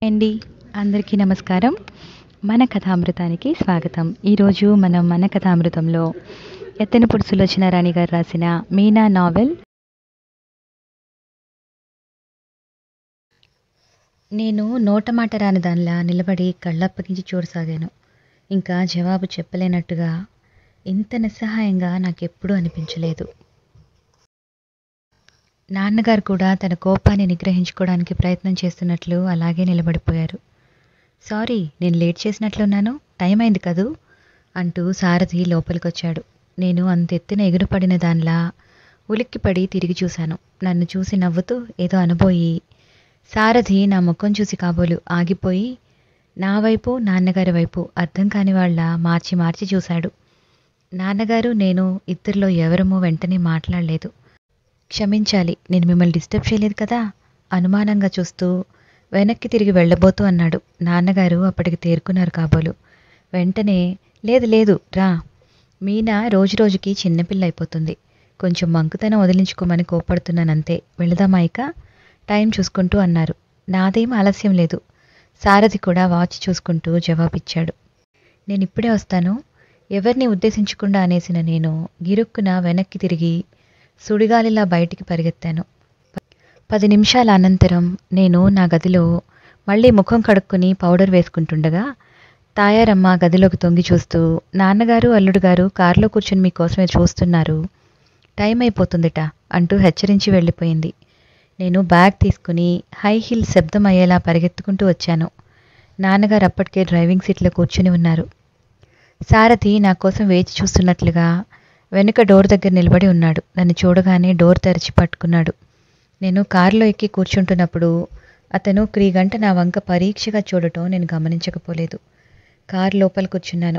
అండి అందరికీ నమస్కారం మన కథామృతానికి స్వాగతం ఈరోజు మనం మన కథామృతంలో ఎత్తెనపూడి సులోచన రాణి గారు రాసిన మీనా నావెల్ నేను నోటమాట రాని దానిలా నిలబడి కళ్ళప్పగించి చూడసాగాను ఇంకా జవాబు చెప్పలేనట్టుగా ఇంత నిస్సహాయంగా నాకెప్పుడూ అనిపించలేదు నాన్నగారు కూడా తన కోపాన్ని నిగ్రహించుకోవడానికి ప్రయత్నం చేస్తున్నట్లు అలాగే నిలబడిపోయారు సారీ నేను లేట్ చేసినట్లున్నాను టైం అయింది కదూ అంటూ సారథి లోపలికొచ్చాడు నేను అంత ఎత్తున ఎగురుపడిన దానిలా ఉలిక్కిపడి తిరిగి చూశాను నన్ను చూసి నవ్వుతూ ఏదో అనబోయి సారథి నా ముఖం చూసి కాబోలు ఆగిపోయి నా వైపు నాన్నగారి వైపు అర్థం కాని వాళ్ళ మార్చి మార్చి చూశాడు నాన్నగారు నేను ఇద్దరిలో ఎవరమో వెంటనే మాట్లాడలేదు క్షమించాలి నేను మిమ్మల్ని డిస్టర్బ్ చేయలేదు కదా అనుమానంగా చూస్తూ వెనక్కి తిరిగి వెళ్ళబోతూ అన్నాడు నాన్నగారు అప్పటికి తేరుకున్నారు కాబోలు వెంటనే లేదు లేదు రా మీనా రోజు రోజుకి చిన్నపిల్ల అయిపోతుంది కొంచెం మంకుతనం వదిలించుకోమని కోపడుతున్నానంతే వెళదామా ఇక టైం చూసుకుంటూ అన్నారు నాదేం ఆలస్యం లేదు సారథి కూడా వాచ్ చూసుకుంటూ జవాబిచ్చాడు నేను ఇప్పుడే వస్తాను ఎవరిని ఉద్దేశించకుండా అనేసిన నేను గిరుక్కున వెనక్కి తిరిగి సుడిగాలిలా బయటికి పరిగెత్తాను పది నిమిషాల అనంతరం నేను నా గదిలో మళ్ళీ ముఖం కడుక్కుని పౌడర్ వేసుకుంటుండగా తాయారమ్మ గదిలోకి తొంగి చూస్తూ నాన్నగారు అల్లుడు గారు కారులో కూర్చుని మీకోసమే చూస్తున్నారు టైం అయిపోతుందిట అంటూ హెచ్చరించి వెళ్ళిపోయింది నేను బ్యాగ్ తీసుకుని హై హీల్ శబ్దం అయ్యేలా పరిగెత్తుకుంటూ వచ్చాను నాన్నగారు అప్పటికే డ్రైవింగ్ సీట్లో కూర్చుని ఉన్నారు సారథి నా కోసం వేచి చూస్తున్నట్లుగా వెనుక డోర్ దగ్గర నిలబడి ఉన్నాడు నన్ను చూడగానే డోర్ తెరిచి పట్టుకున్నాడు నేను కారులో ఎక్కి కూర్చుంటున్నప్పుడు అతను క్రీగంట నా వంక పరీక్షగా చూడటం నేను గమనించకపోలేదు కారు లోపల కూర్చున్నాను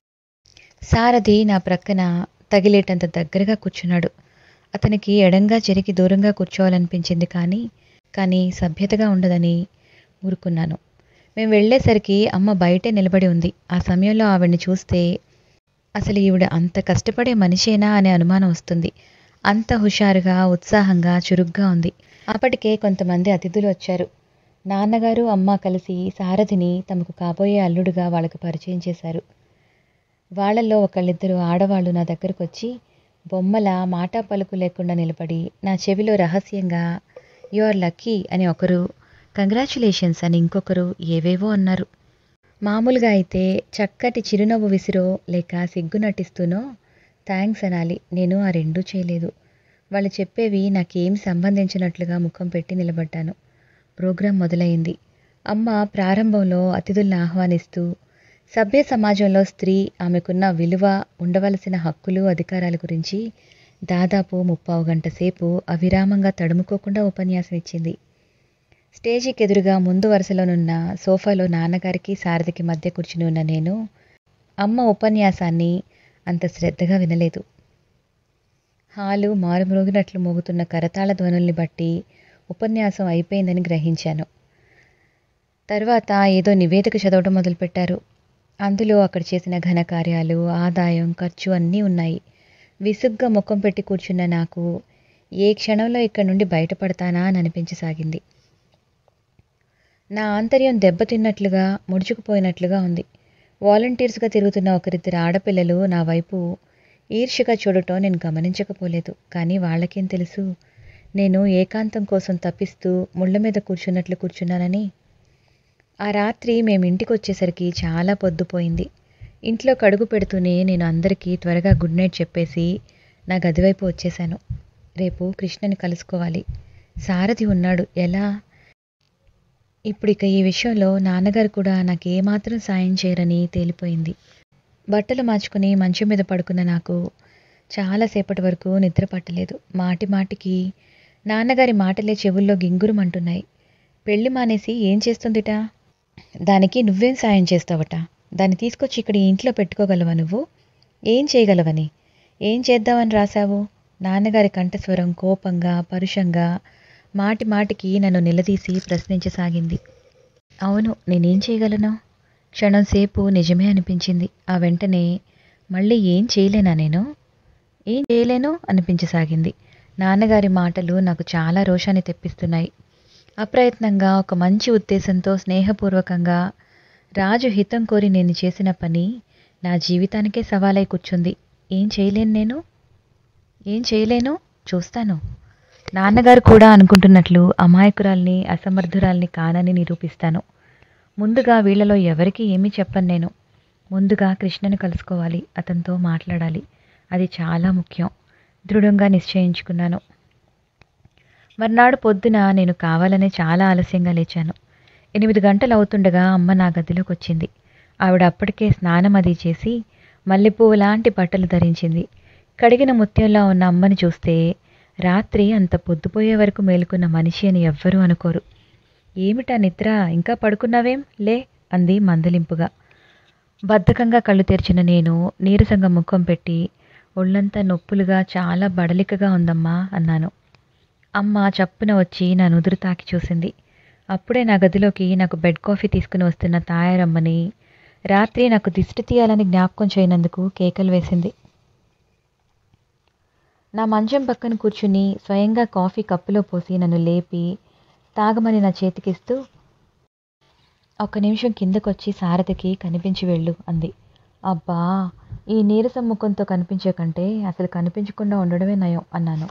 సారథి నా ప్రక్కన తగిలేటంత దగ్గరగా కూర్చున్నాడు అతనికి ఎడంగా జరిగి దూరంగా కూర్చోవాలనిపించింది కానీ కానీ సభ్యతగా ఉండదని ఊరుకున్నాను మేము వెళ్ళేసరికి అమ్మ బయటే నిలబడి ఉంది ఆ సమయంలో ఆవిడ్ని చూస్తే అసలు ఈవిడ అంత కష్టపడే మనిషేనా అనే అనుమానం వస్తుంది అంత హుషారుగా ఉత్సాహంగా చురుగ్గా ఉంది అప్పటికే కొంతమంది అతిథులు వచ్చారు నాన్నగారు అమ్మ కలిసి సారథిని తమకు కాబోయే అల్లుడుగా వాళ్ళకు పరిచయం చేశారు వాళ్ళల్లో ఒకళ్ళిద్దరు ఆడవాళ్ళు నా దగ్గరకు వచ్చి బొమ్మల మాట పలుకు లేకుండా నిలబడి నా చెవిలో రహస్యంగా యు ఆర్ లక్కీ అని ఒకరు కంగ్రాచులేషన్స్ అని ఇంకొకరు ఏవేవో అన్నారు మామూలుగా అయితే చక్కటి చిరునవ్వు విసిరో లేక సిగ్గు నటిస్తూనో థ్యాంక్స్ అనాలి నేను ఆ రెండూ చేయలేదు వాళ్ళు చెప్పేవి నాకేం సంబంధించినట్లుగా ముఖం పెట్టి నిలబడ్డాను ప్రోగ్రాం మొదలైంది అమ్మ ప్రారంభంలో అతిథుల్ని ఆహ్వానిస్తూ సభ్య సమాజంలో స్త్రీ ఆమెకున్న విలువ ఉండవలసిన హక్కులు అధికారాల గురించి దాదాపు ముప్పావు గంట సేపు అవిరామంగా తడుముకోకుండా ఉపన్యాసం ఇచ్చింది స్టేజీకి ఎదురుగా ముందు వరుసలోనున్న సోఫాలో నాన్నగారికి సారథికి మధ్య కూర్చుని ఉన్న నేను అమ్మ ఉపన్యాసాన్ని అంత శ్రద్ధగా వినలేదు హాలు మారుమ్రోగినట్లు మోగుతున్న కరతాళ ధ్వనుల్ని బట్టి ఉపన్యాసం అయిపోయిందని గ్రహించాను తర్వాత ఏదో నివేదిక చదవడం మొదలుపెట్టారు అందులో అక్కడ చేసిన ఘనకార్యాలు ఆదాయం ఖర్చు అన్నీ ఉన్నాయి విసుగ్గా ముఖం పెట్టి కూర్చున్న నాకు ఏ క్షణంలో ఇక్కడ నుండి బయటపడతానా అని అనిపించసాగింది నా ఆంతర్యం దెబ్బతిన్నట్లుగా ముడుచుకుపోయినట్లుగా ఉంది వాలంటీర్స్గా తిరుగుతున్న ఒకరిద్దరు ఆడపిల్లలు నా వైపు ఈర్ష్యగా చూడటం నేను గమనించకపోలేదు కానీ వాళ్ళకేం తెలుసు నేను ఏకాంతం కోసం తప్పిస్తూ ముళ్ళ మీద కూర్చున్నట్లు కూర్చున్నానని ఆ రాత్రి మేము ఇంటికి వచ్చేసరికి చాలా పొద్దుపోయింది ఇంట్లో కడుగు పెడుతూనే నేను అందరికీ త్వరగా గుడ్ నైట్ చెప్పేసి నా గదివైపు వచ్చేశాను రేపు కృష్ణని కలుసుకోవాలి సారథి ఉన్నాడు ఎలా ఇప్పుడు ఇక ఈ విషయంలో నాన్నగారు కూడా నాకు ఏమాత్రం సాయం చేయరని తేలిపోయింది బట్టలు మార్చుకుని మంచం మీద పడుకున్న నాకు చాలాసేపటి వరకు నిద్ర పట్టలేదు మాటి మాటికి నాన్నగారి మాటలే చెవుల్లో గింగురుమంటున్నాయి పెళ్లి మానేసి ఏం చేస్తుందిట దానికి నువ్వేం సాయం చేస్తావట దాన్ని తీసుకొచ్చి ఇక్కడ ఈ ఇంట్లో పెట్టుకోగలవా నువ్వు ఏం చేయగలవని ఏం చేద్దామని రాశావు నాన్నగారి కంఠస్వరం కోపంగా పరుషంగా మాటి మాటికి నన్ను నిలదీసి ప్రశ్నించసాగింది అవును నేనేం చేయగలను క్షణం సేపు నిజమే అనిపించింది ఆ వెంటనే మళ్ళీ ఏం చేయలేనా నేను ఏం చేయలేను అనిపించసాగింది నాన్నగారి మాటలు నాకు చాలా రోషాన్ని తెప్పిస్తున్నాయి అప్రయత్నంగా ఒక మంచి ఉద్దేశంతో స్నేహపూర్వకంగా రాజు హితం కోరి నేను చేసిన పని నా జీవితానికే సవాలై కూర్చుంది ఏం చేయలేను నేను ఏం చేయలేను చూస్తాను నాన్నగారు కూడా అనుకుంటున్నట్లు అమాయకురాల్ని అసమర్థురాల్ని కానని నిరూపిస్తాను ముందుగా వీళ్ళలో ఎవరికి ఏమీ చెప్పను నేను ముందుగా కృష్ణను కలుసుకోవాలి అతనితో మాట్లాడాలి అది చాలా ముఖ్యం దృఢంగా నిశ్చయించుకున్నాను మర్నాడు పొద్దున నేను కావాలనే చాలా ఆలస్యంగా లేచాను ఎనిమిది గంటలు అవుతుండగా అమ్మ నా గదిలోకి వచ్చింది ఆవిడ అప్పటికే స్నానం అది చేసి మల్లెపువ్వు లాంటి బట్టలు ధరించింది కడిగిన ముత్యంలా ఉన్న అమ్మని చూస్తే రాత్రి అంత పొద్దుపోయే వరకు మేలుకున్న మనిషి అని ఎవ్వరూ అనుకోరు ఏమిటా నిద్ర ఇంకా పడుకున్నావేం లే అంది మందలింపుగా బద్ధకంగా కళ్ళు తెరిచిన నేను నీరసంగా ముఖం పెట్టి ఒళ్ళంతా నొప్పులుగా చాలా బడలికగా ఉందమ్మా అన్నాను అమ్మ చప్పున వచ్చి నా నుదురు తాకి చూసింది అప్పుడే నా గదిలోకి నాకు బెడ్ కాఫీ తీసుకుని వస్తున్న తాయారమ్మని రాత్రి నాకు దిష్టి తీయాలని జ్ఞాపకం చేయనందుకు కేకలు వేసింది నా మంచం పక్కన కూర్చుని స్వయంగా కాఫీ కప్పులో పోసి నన్ను లేపి తాగమని నా చేతికిస్తూ ఒక్క నిమిషం కిందకొచ్చి సారథికి కనిపించి వెళ్ళు అంది అబ్బా ఈ నీరసం ముఖంతో కనిపించే కంటే అసలు కనిపించకుండా ఉండడమే నయం అన్నాను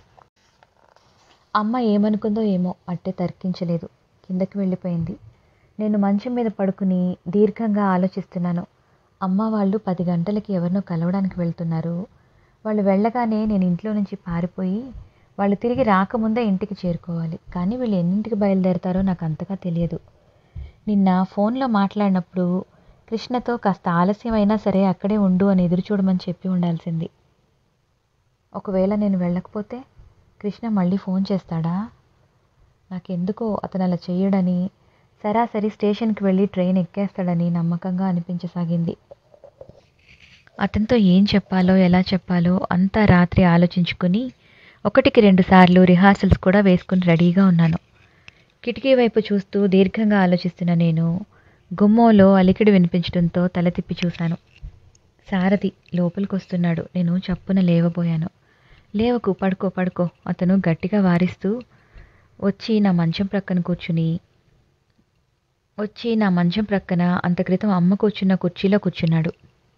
అమ్మ ఏమనుకుందో ఏమో అట్టే తర్కించలేదు కిందకి వెళ్ళిపోయింది నేను మంచం మీద పడుకుని దీర్ఘంగా ఆలోచిస్తున్నాను అమ్మ వాళ్ళు పది గంటలకి ఎవరినో కలవడానికి వెళ్తున్నారు వాళ్ళు వెళ్ళగానే నేను ఇంట్లో నుంచి పారిపోయి వాళ్ళు తిరిగి రాకముందే ఇంటికి చేరుకోవాలి కానీ వీళ్ళు ఎన్నింటికి బయలుదేరతారో నాకు అంతగా తెలియదు నిన్న ఫోన్లో మాట్లాడినప్పుడు కృష్ణతో కాస్త ఆలస్యం అయినా సరే అక్కడే ఉండు అని ఎదురు చూడమని చెప్పి ఉండాల్సింది ఒకవేళ నేను వెళ్ళకపోతే కృష్ణ మళ్ళీ ఫోన్ చేస్తాడా నాకెందుకో అతను అలా చెయ్యడని సరాసరి స్టేషన్కి వెళ్ళి ట్రైన్ ఎక్కేస్తాడని నమ్మకంగా అనిపించసాగింది అతనితో ఏం చెప్పాలో ఎలా చెప్పాలో అంతా రాత్రి ఆలోచించుకుని ఒకటికి రెండు సార్లు రిహార్సల్స్ కూడా వేసుకుని రెడీగా ఉన్నాను కిటికీ వైపు చూస్తూ దీర్ఘంగా ఆలోచిస్తున్న నేను గుమ్మోలో అలికిడి వినిపించడంతో తల తిప్పి చూశాను సారథి లోపలికి వస్తున్నాడు నేను చప్పున లేవబోయాను లేవకు పడుకో పడుకో అతను గట్టిగా వారిస్తూ వచ్చి నా మంచం ప్రక్కన కూర్చుని వచ్చి నా మంచం ప్రక్కన అంత క్రితం అమ్మ కూర్చున్న కుర్చీలో కూర్చున్నాడు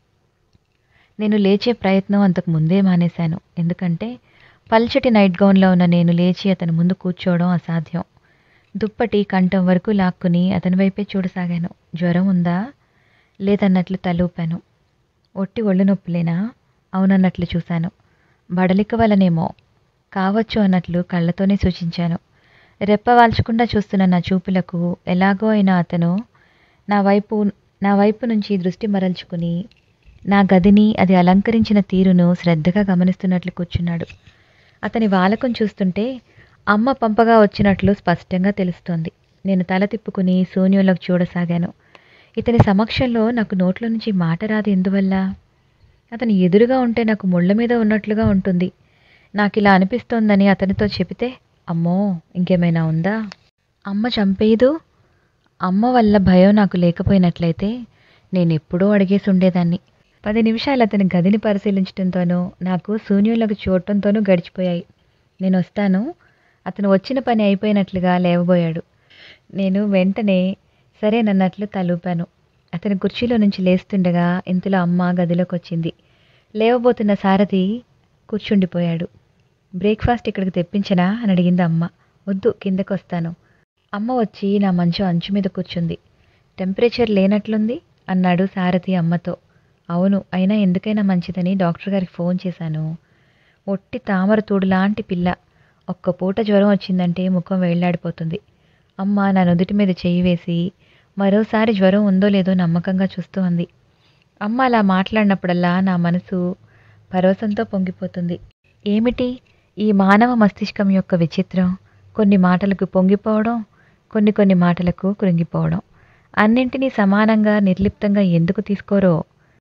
నేను లేచే ప్రయత్నం అంతకు ముందే మానేశాను ఎందుకంటే పల్చటి నైట్ గౌన్లో ఉన్న నేను లేచి అతని ముందు కూర్చోవడం అసాధ్యం దుప్పటి కంఠం వరకు లాక్కుని అతని వైపే చూడసాగాను జ్వరం ఉందా లేదన్నట్లు తలూపాను ఒట్టి ఒళ్ళు నొప్పులేనా అవునన్నట్లు చూశాను బడలిక వలనేమో కావచ్చు అన్నట్లు కళ్ళతోనే సూచించాను రెప్పవాల్చకుండా చూస్తున్న నా చూపులకు ఎలాగో అయినా అతను నా వైపు నా వైపు నుంచి దృష్టి మరల్చుకుని నా గదిని అది అలంకరించిన తీరును శ్రద్ధగా గమనిస్తున్నట్లు కూర్చున్నాడు అతని వాలకం చూస్తుంటే అమ్మ పంపగా వచ్చినట్లు స్పష్టంగా తెలుస్తోంది నేను తల తిప్పుకుని శూన్యంలోకి చూడసాగాను ఇతని సమక్షంలో నాకు నోట్లో నుంచి మాట రాదు ఎందువల్ల అతను ఎదురుగా ఉంటే నాకు ముళ్ళ మీద ఉన్నట్లుగా ఉంటుంది నాకు ఇలా అనిపిస్తోందని అతనితో చెబితే అమ్మో ఇంకేమైనా ఉందా అమ్మ చంపేయదు అమ్మ వల్ల భయం నాకు లేకపోయినట్లయితే నేను ఎప్పుడో అడిగేసి ఉండేదాన్ని పది నిమిషాలు అతని గదిని పరిశీలించడంతోనూ నాకు శూన్యంలోకి చూడటంతోనూ గడిచిపోయాయి నేను వస్తాను అతను వచ్చిన పని అయిపోయినట్లుగా లేవబోయాడు నేను వెంటనే సరేనన్నట్లు తలూపాను అతని కుర్చీలో నుంచి లేస్తుండగా ఇంతలో అమ్మ గదిలోకి వచ్చింది లేవబోతున్న సారథి కూర్చుండిపోయాడు బ్రేక్ఫాస్ట్ ఇక్కడికి తెప్పించనా అని అడిగింది అమ్మ వద్దు కిందకు వస్తాను అమ్మ వచ్చి నా మంచం అంచు మీద కూర్చుంది టెంపరేచర్ లేనట్లుంది అన్నాడు సారథి అమ్మతో అవును అయినా ఎందుకైనా మంచిదని డాక్టర్ గారికి ఫోన్ చేశాను ఒట్టి తామర తూడు లాంటి పిల్ల ఒక్క పూట జ్వరం వచ్చిందంటే ముఖం వేళ్లాడిపోతుంది అమ్మ నా నుదుటి మీద చెయ్యి వేసి మరోసారి జ్వరం ఉందో లేదో నమ్మకంగా చూస్తూ ఉంది అమ్మ అలా మాట్లాడినప్పుడల్లా నా మనసు పరవశంతో పొంగిపోతుంది ఏమిటి ఈ మానవ మస్తిష్కం యొక్క విచిత్రం కొన్ని మాటలకు పొంగిపోవడం కొన్ని కొన్ని మాటలకు కృంగిపోవడం అన్నింటినీ సమానంగా నిర్లిప్తంగా ఎందుకు తీసుకోరో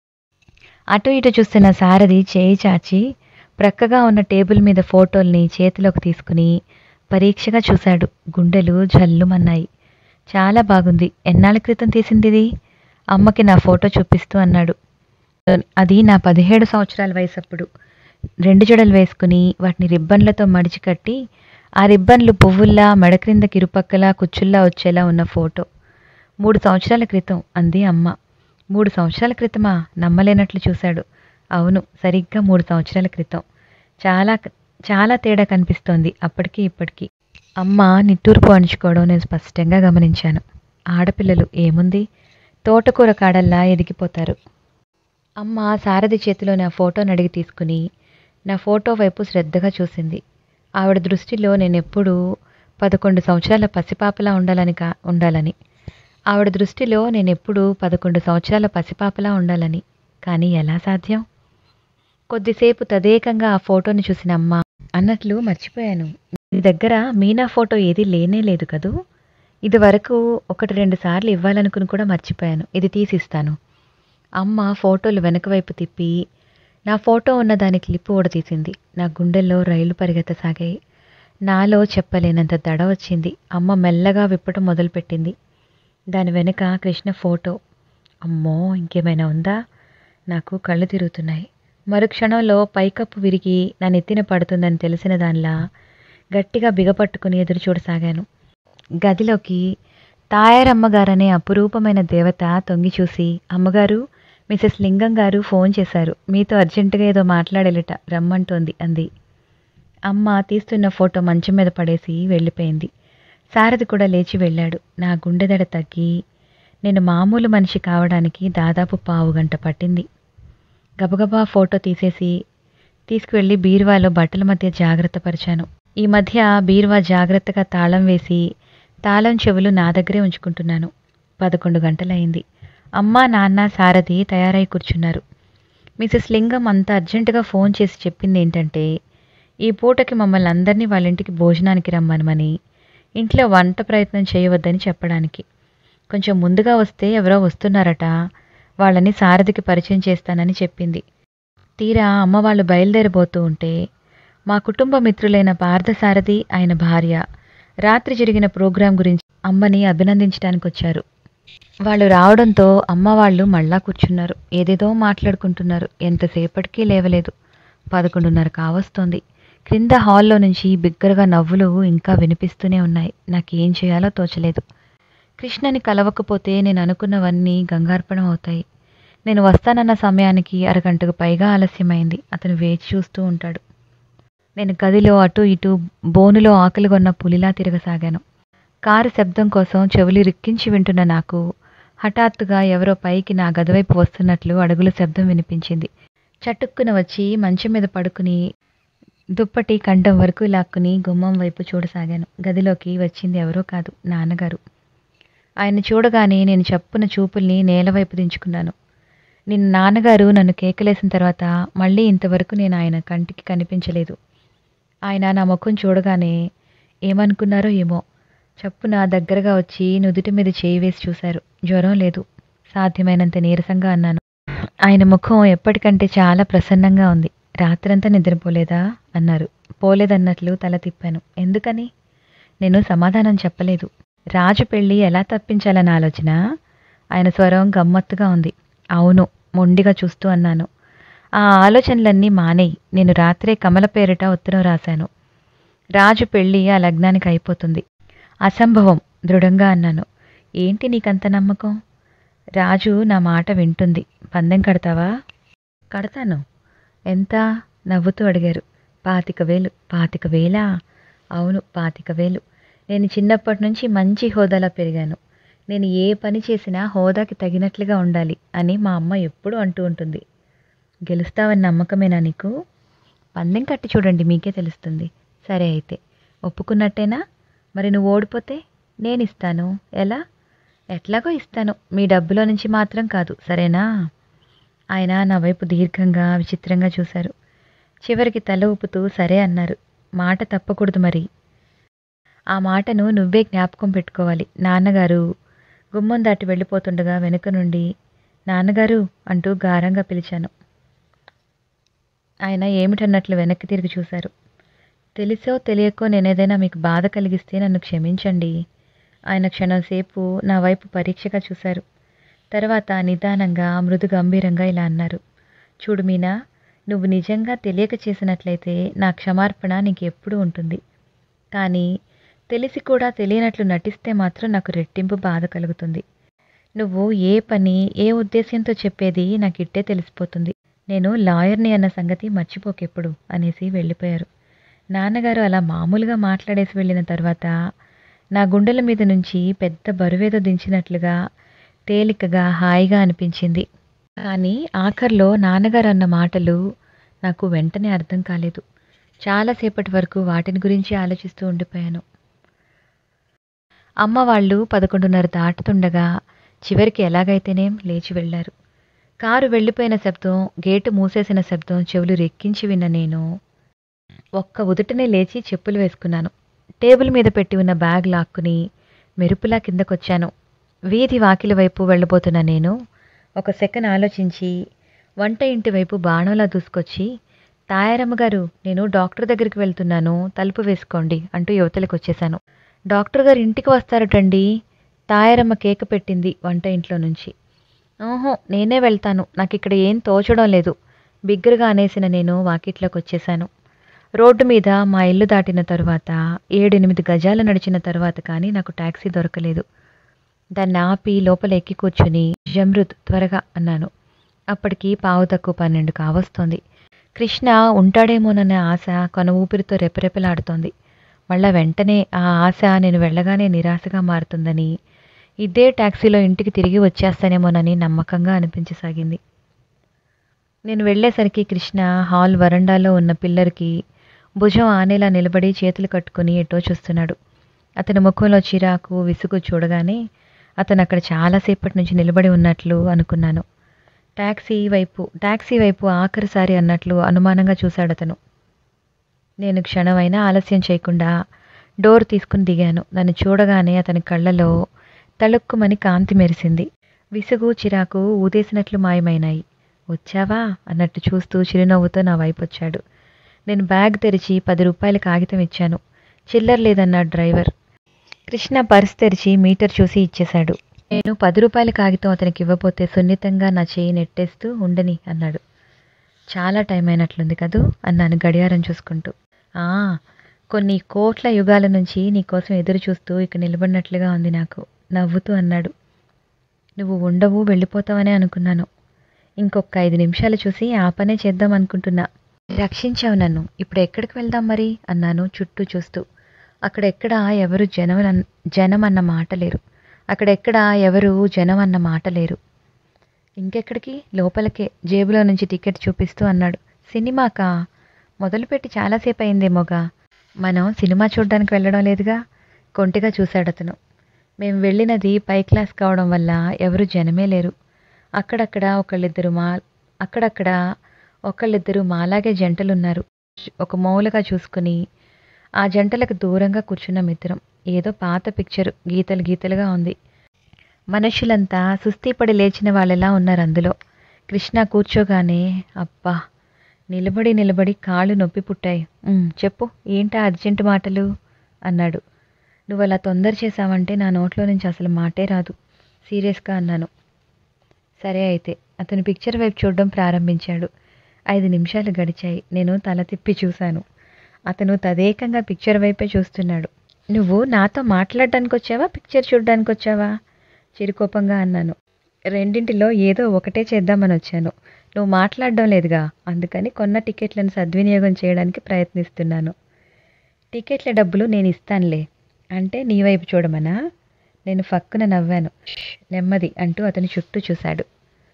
అటు ఇటు చూస్తున్న సారథి చేయి చాచి ప్రక్కగా ఉన్న టేబుల్ మీద ఫోటోల్ని చేతిలోకి తీసుకుని పరీక్షగా చూశాడు గుండెలు జల్లుమన్నాయి చాలా బాగుంది ఎన్నాళ్ళ క్రితం తీసిందిది అమ్మకి నా ఫోటో చూపిస్తూ అన్నాడు అది నా పదిహేడు సంవత్సరాల వయసు అప్పుడు రెండు జడలు వేసుకుని వాటిని రిబ్బన్లతో మడిచి కట్టి ఆ రిబ్బన్లు పువ్వుల్లా మెడ క్రిందకి ఇరుపక్కలా కుచ్చుల్లా వచ్చేలా ఉన్న ఫోటో మూడు సంవత్సరాల క్రితం అంది అమ్మ మూడు సంవత్సరాల క్రితమా నమ్మలేనట్లు చూశాడు అవును సరిగ్గా మూడు సంవత్సరాల క్రితం చాలా చాలా తేడా కనిపిస్తోంది అప్పటికి ఇప్పటికీ అమ్మ నిట్టూర్పు అణుచుకోవడం నేను స్పష్టంగా గమనించాను ఆడపిల్లలు ఏముంది తోటకూర కాడల్లా ఎదిగిపోతారు అమ్మ సారథి చేతిలోని ఆ ఫోటోని అడిగి తీసుకుని నా ఫోటో వైపు శ్రద్ధగా చూసింది ఆవిడ దృష్టిలో నేను ఎప్పుడూ పదకొండు సంవత్సరాల పసిపాపలా ఉండాలని కా ఉండాలని ఆవిడ దృష్టిలో నేను ఎప్పుడూ పదకొండు సంవత్సరాల పసిపాపలా ఉండాలని కానీ ఎలా సాధ్యం కొద్దిసేపు తదేకంగా ఆ ఫోటోని చూసిన అమ్మ అన్నట్లు మర్చిపోయాను మీ దగ్గర మీనా ఫోటో ఏది లేనే లేదు కదూ ఇది వరకు ఒకటి రెండు సార్లు ఇవ్వాలనుకుని కూడా మర్చిపోయాను ఇది తీసిస్తాను అమ్మ ఫోటోలు వెనక వైపు తిప్పి నా ఫోటో ఉన్న దాని క్లిప్ ఓడతీసింది నా గుండెల్లో రైలు పరిగెత్తసాగాయి నాలో చెప్పలేనంత దడ వచ్చింది అమ్మ మెల్లగా విప్పటం మొదలుపెట్టింది దాని వెనుక కృష్ణ ఫోటో అమ్మో ఇంకేమైనా ఉందా నాకు కళ్ళు తిరుగుతున్నాయి మరుక్షణంలో పైకప్పు విరిగి నా నెత్తిన పడుతుందని తెలిసిన దానిలా గట్టిగా బిగపట్టుకుని ఎదురు చూడసాగాను గదిలోకి తాయారమ్మగారనే అపురూపమైన దేవత తొంగి చూసి అమ్మగారు మిసెస్ లింగం గారు ఫోన్ చేశారు మీతో అర్జెంటుగా ఏదో మాట్లాడేలట రమ్మంటోంది అంది అమ్మ తీస్తున్న ఫోటో మంచం మీద పడేసి వెళ్ళిపోయింది సారథి కూడా లేచి వెళ్ళాడు నా గుండెదడ తగ్గి నేను మామూలు మనిషి కావడానికి దాదాపు పావు గంట పట్టింది గబగబా ఫోటో తీసేసి తీసుకువెళ్ళి బీరువాలో బట్టల మధ్య జాగ్రత్త పరిచాను ఈ మధ్య బీరువా జాగ్రత్తగా తాళం వేసి తాళం చెవులు నా దగ్గరే ఉంచుకుంటున్నాను పదకొండు గంటలయింది అమ్మ నాన్న సారథి తయారై కూర్చున్నారు మిసెస్ లింగం అంత అర్జెంటుగా ఫోన్ చేసి చెప్పింది ఏంటంటే ఈ పూటకి మమ్మల్ని అందరినీ వాళ్ళ ఇంటికి భోజనానికి రమ్మనమని ఇంట్లో వంట ప్రయత్నం చేయవద్దని చెప్పడానికి కొంచెం ముందుగా వస్తే ఎవరో వస్తున్నారట వాళ్ళని సారథికి పరిచయం చేస్తానని చెప్పింది తీరా అమ్మ వాళ్ళు బయలుదేరబోతూ ఉంటే మా కుటుంబ మిత్రులైన పార్థసారథి ఆయన భార్య రాత్రి జరిగిన ప్రోగ్రాం గురించి అమ్మని అభినందించడానికి వచ్చారు వాళ్ళు రావడంతో అమ్మ వాళ్ళు మళ్ళా కూర్చున్నారు ఏదేదో మాట్లాడుకుంటున్నారు ఎంతసేపటికి లేవలేదు పదకొండున్నర కావస్తోంది క్రింద హాల్లో నుంచి బిగ్గరగా నవ్వులు ఇంకా వినిపిస్తూనే ఉన్నాయి నాకేం చేయాలో తోచలేదు కృష్ణని కలవకపోతే నేను అనుకున్నవన్నీ గంగార్పణం అవుతాయి నేను వస్తానన్న సమయానికి అరగంటకు పైగా ఆలస్యమైంది అతను వేచి చూస్తూ ఉంటాడు నేను గదిలో అటు ఇటు బోనులో ఆకలిగొన్న పులిలా తిరగసాగాను కారు శబ్దం కోసం చెవులు రిక్కించి వింటున్న నాకు హఠాత్తుగా ఎవరో పైకి నా గదివైపు వస్తున్నట్లు అడుగుల శబ్దం వినిపించింది చటుక్కున వచ్చి మంచం మీద పడుకుని దుప్పటి కంఠం వరకు లాక్కుని గుమ్మం వైపు చూడసాగాను గదిలోకి వచ్చింది ఎవరో కాదు నాన్నగారు ఆయన చూడగానే నేను చప్పున చూపుల్ని నేలవైపు దించుకున్నాను నిన్న నాన్నగారు నన్ను కేకలేసిన తర్వాత మళ్ళీ ఇంతవరకు నేను ఆయన కంటికి కనిపించలేదు ఆయన నా ముఖం చూడగానే ఏమనుకున్నారో ఏమో చప్పున దగ్గరగా వచ్చి నుదుటి మీద చేయి వేసి చూశారు జ్వరం లేదు సాధ్యమైనంత నీరసంగా అన్నాను ఆయన ముఖం ఎప్పటికంటే చాలా ప్రసన్నంగా ఉంది రాత్రంతా నిద్రపోలేదా అన్నారు పోలేదన్నట్లు తల తిప్పాను ఎందుకని నేను సమాధానం చెప్పలేదు రాజు పెళ్ళి ఎలా తప్పించాలన్న ఆలోచన ఆయన స్వరం గమ్మత్తుగా ఉంది అవును మొండిగా చూస్తూ అన్నాను ఆ ఆలోచనలన్నీ మానేయి నేను రాత్రే కమల పేరిట ఉత్తరం రాశాను రాజు పెళ్ళి ఆ లగ్నానికి అయిపోతుంది అసంభవం దృఢంగా అన్నాను ఏంటి నీకంత నమ్మకం రాజు నా మాట వింటుంది పందెం కడతావా కడతాను ఎంత నవ్వుతూ అడిగారు పాతిక వేలు పాతిక వేలా అవును పాతిక వేలు నేను చిన్నప్పటి నుంచి మంచి హోదాలో పెరిగాను నేను ఏ పని చేసినా హోదాకి తగినట్లుగా ఉండాలి అని మా అమ్మ ఎప్పుడూ అంటూ ఉంటుంది గెలుస్తావని నమ్మకమేనా నీకు పందెం కట్టి చూడండి మీకే తెలుస్తుంది సరే అయితే ఒప్పుకున్నట్టేనా మరి నువ్వు ఓడిపోతే నేను ఇస్తాను ఎలా ఎట్లాగో ఇస్తాను మీ డబ్బులో నుంచి మాత్రం కాదు సరేనా ఆయన నా వైపు దీర్ఘంగా విచిత్రంగా చూశారు చివరికి తల ఊపుతూ సరే అన్నారు మాట తప్పకూడదు మరి ఆ మాటను నువ్వే జ్ఞాపకం పెట్టుకోవాలి నాన్నగారు గుమ్మం దాటి వెళ్ళిపోతుండగా వెనుక నుండి నాన్నగారు అంటూ గారంగా పిలిచాను ఆయన ఏమిటన్నట్లు వెనక్కి తిరిగి చూశారు తెలిసో తెలియకో నేనేదైనా మీకు బాధ కలిగిస్తే నన్ను క్షమించండి ఆయన క్షణంసేపు నా వైపు పరీక్షగా చూశారు తర్వాత నిదానంగా మృదు గంభీరంగా ఇలా అన్నారు చూడు మీనా నువ్వు నిజంగా తెలియక చేసినట్లయితే నా క్షమార్పణ నీకు ఎప్పుడూ ఉంటుంది కానీ తెలిసి కూడా తెలియనట్లు నటిస్తే మాత్రం నాకు రెట్టింపు బాధ కలుగుతుంది నువ్వు ఏ పని ఏ ఉద్దేశ్యంతో చెప్పేది నాకు ఇట్టే తెలిసిపోతుంది నేను లాయర్ని అన్న సంగతి మర్చిపోకెప్పుడు అనేసి వెళ్ళిపోయారు నాన్నగారు అలా మామూలుగా మాట్లాడేసి వెళ్ళిన తర్వాత నా గుండెల మీద నుంచి పెద్ద బరువేదో దించినట్లుగా తేలికగా హాయిగా అనిపించింది కానీ ఆఖర్లో నాన్నగారు అన్న మాటలు నాకు వెంటనే అర్థం కాలేదు చాలాసేపటి వరకు వాటిని గురించి ఆలోచిస్తూ ఉండిపోయాను అమ్మ వాళ్ళు పదకొండున్నర దాటుతుండగా చివరికి ఎలాగైతేనేం లేచి వెళ్ళారు కారు వెళ్ళిపోయిన శబ్దం గేటు మూసేసిన శబ్దం చెవులు రెక్కించి విన్న నేను ఒక్క ఉదుటనే లేచి చెప్పులు వేసుకున్నాను టేబుల్ మీద పెట్టి ఉన్న బ్యాగ్ లాక్కుని మెరుపులా కిందకొచ్చాను వీధి వాకిలి వైపు వెళ్ళబోతున్న నేను ఒక సెకండ్ ఆలోచించి వంట ఇంటి వైపు బాణంలా దూసుకొచ్చి తాయారమ్మ గారు నేను డాక్టర్ దగ్గరికి వెళ్తున్నాను తలుపు వేసుకోండి అంటూ యువతలకు వచ్చేశాను డాక్టర్ గారు ఇంటికి వస్తారటండి తాయారమ్మ కేక పెట్టింది వంట ఇంట్లో నుంచి ఓహో నేనే వెళ్తాను నాకు ఇక్కడ ఏం తోచడం లేదు బిగ్గరగా అనేసిన నేను వాకిట్లోకి వచ్చేశాను రోడ్డు మీద మా ఇల్లు దాటిన తరువాత ఏడెనిమిది గజాలు నడిచిన తర్వాత కానీ నాకు టాక్సీ దొరకలేదు దాన్ని ఆపి లోపల ఎక్కి కూర్చుని జమృద్ త్వరగా అన్నాను అప్పటికి పావు తక్కువ పన్నెండు కావస్తోంది కృష్ణ ఉంటాడేమోనన్న ఆశ కొన ఊపిరితో రెపరెపలాడుతోంది మళ్ళా వెంటనే ఆ ఆశ నేను వెళ్ళగానే నిరాశగా మారుతుందని ఇదే టాక్సీలో ఇంటికి తిరిగి వచ్చేస్తానేమోనని నమ్మకంగా అనిపించసాగింది నేను వెళ్ళేసరికి కృష్ణ హాల్ వరండాలో ఉన్న పిల్లర్కి భుజం ఆనేలా నిలబడి చేతులు కట్టుకుని ఎటో చూస్తున్నాడు అతని ముఖంలో చిరాకు విసుగు చూడగానే అతను అక్కడ చాలాసేపటి నుంచి నిలబడి ఉన్నట్లు అనుకున్నాను టాక్సీ వైపు టాక్సీ వైపు ఆఖరిసారి అన్నట్లు అనుమానంగా చూశాడు అతను నేను క్షణమైనా ఆలస్యం చేయకుండా డోర్ తీసుకుని దిగాను దాన్ని చూడగానే అతని కళ్ళలో తళుక్కుమని కాంతి మెరిసింది విసుగు చిరాకు ఊదేసినట్లు మాయమైనాయి వచ్చావా అన్నట్టు చూస్తూ చిరునవ్వుతో నా వైపు వచ్చాడు నేను బ్యాగ్ తెరిచి పది రూపాయల కాగితం ఇచ్చాను చిల్లర లేదన్నాడు డ్రైవర్ కృష్ణ పర్స్ తెరిచి మీటర్ చూసి ఇచ్చేశాడు నేను పది రూపాయల కాగితం అతనికి ఇవ్వబోతే సున్నితంగా నా చేయి నెట్టేస్తూ ఉండని అన్నాడు చాలా టైం అయినట్లుంది కదూ అన్నాను గడియారం చూసుకుంటూ ఆ కొన్ని కోట్ల యుగాల నుంచి నీకోసం ఎదురు చూస్తూ ఇక్కడ నిలబడినట్లుగా ఉంది నాకు నవ్వుతూ అన్నాడు నువ్వు ఉండవు వెళ్ళిపోతావనే అనుకున్నాను ఇంకొక ఐదు నిమిషాలు చూసి ఆ పనే చేద్దాం అనుకుంటున్నా రక్షించావు నన్ను ఇప్పుడు ఎక్కడికి వెళ్దాం మరి అన్నాను చుట్టూ చూస్తూ అక్కడెక్కడ ఎవరు జనం అన్న- జనం అన్న మాట లేరు అక్కడెక్కడ ఎవరు జనం అన్న మాట లేరు ఇంకెక్కడికి లోపలికే జేబులో నుంచి టికెట్ చూపిస్తూ అన్నాడు సినిమాకా మొదలుపెట్టి చాలాసేపు అయిందేమోగా మనం సినిమా చూడడానికి వెళ్ళడం లేదుగా కొంటిగా చూశాడు అతను మేము వెళ్ళినది పై క్లాస్ కావడం వల్ల ఎవరు జనమే లేరు అక్కడక్కడ ఒకళ్ళిద్దరు మా అక్కడక్కడ ఒకళ్ళిద్దరు మాలాగే జంటలున్నారు ఒక మూలగా చూసుకుని ఆ జంటలకు దూరంగా కూర్చున్నాం ఇద్దరం ఏదో పాత పిక్చర్ గీతలు గీతలుగా ఉంది మనుషులంతా సుస్థిపడి లేచిన వాళ్ళెలా ఉన్నారు అందులో కృష్ణ కూర్చోగానే అబ్బా నిలబడి నిలబడి కాళ్ళు నొప్పి పుట్టాయి "ఉమ్, చెప్పు ఏంటా అర్జెంటు మాటలు అన్నాడు నువ్వు అలా తొందర చేశావంటే నా నోట్లో నుంచి అసలు మాటే రాదు సీరియస్గా అన్నాను సరే అయితే అతను పిక్చర్ వైపు చూడడం ప్రారంభించాడు ఐదు నిమిషాలు గడిచాయి నేను తల తిప్పి చూశాను అతను తదేకంగా పిక్చర్ వైపే చూస్తున్నాడు నువ్వు నాతో మాట్లాడడానికి వచ్చావా పిక్చర్ చూడడానికి వచ్చావా చిరుకోపంగా అన్నాను రెండింటిలో ఏదో ఒకటే చేద్దామని వచ్చాను నువ్వు మాట్లాడడం లేదుగా అందుకని కొన్న టికెట్లను సద్వినియోగం చేయడానికి ప్రయత్నిస్తున్నాను టికెట్ల డబ్బులు నేను ఇస్తానులే అంటే నీ వైపు చూడమనా నేను ఫక్కున నవ్వాను "ష్, నెమ్మది అంటూ అతని చుట్టూ చూశాడు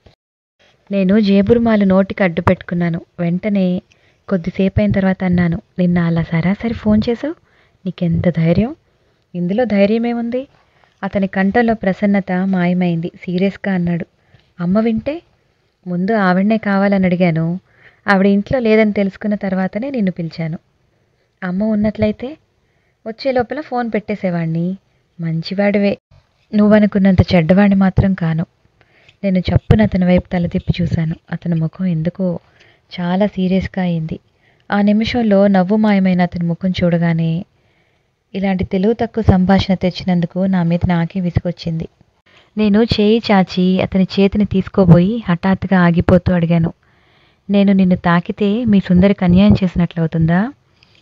నేను జేబురుమాలు నోటికి అడ్డు పెట్టుకున్నాను వెంటనే కొద్దిసేపు అయిన తర్వాత అన్నాను నిన్న అలా సరాసరి ఫోన్ చేసావు నీకెంత ధైర్యం ఇందులో ధైర్యమేముంది అతని కంఠంలో ప్రసన్నత మాయమైంది సీరియస్గా అన్నాడు అమ్మ వింటే ముందు ఆవిడనే కావాలని అడిగాను ఆవిడ ఇంట్లో లేదని తెలుసుకున్న తర్వాతనే నిన్ను పిలిచాను అమ్మ ఉన్నట్లయితే వచ్చే లోపల ఫోన్ పెట్టేసేవాణ్ణి మంచివాడివే నువ్వనుకున్నంత చెడ్డవాడిని మాత్రం కాను నేను చప్పున అతని వైపు తల తిప్పి చూశాను అతని ముఖం ఎందుకో చాలా సీరియస్గా అయింది ఆ నిమిషంలో నవ్వు మాయమైన అతని ముఖం చూడగానే ఇలాంటి తెలుగు తక్కువ సంభాషణ తెచ్చినందుకు నా మీద నాకే విసుగొచ్చింది నేను చేయి చాచి అతని చేతిని తీసుకోబోయి హఠాత్తుగా ఆగిపోతూ అడిగాను నేను నిన్ను తాకితే మీ సుందరికి అన్యాయం చేసినట్లవుతుందా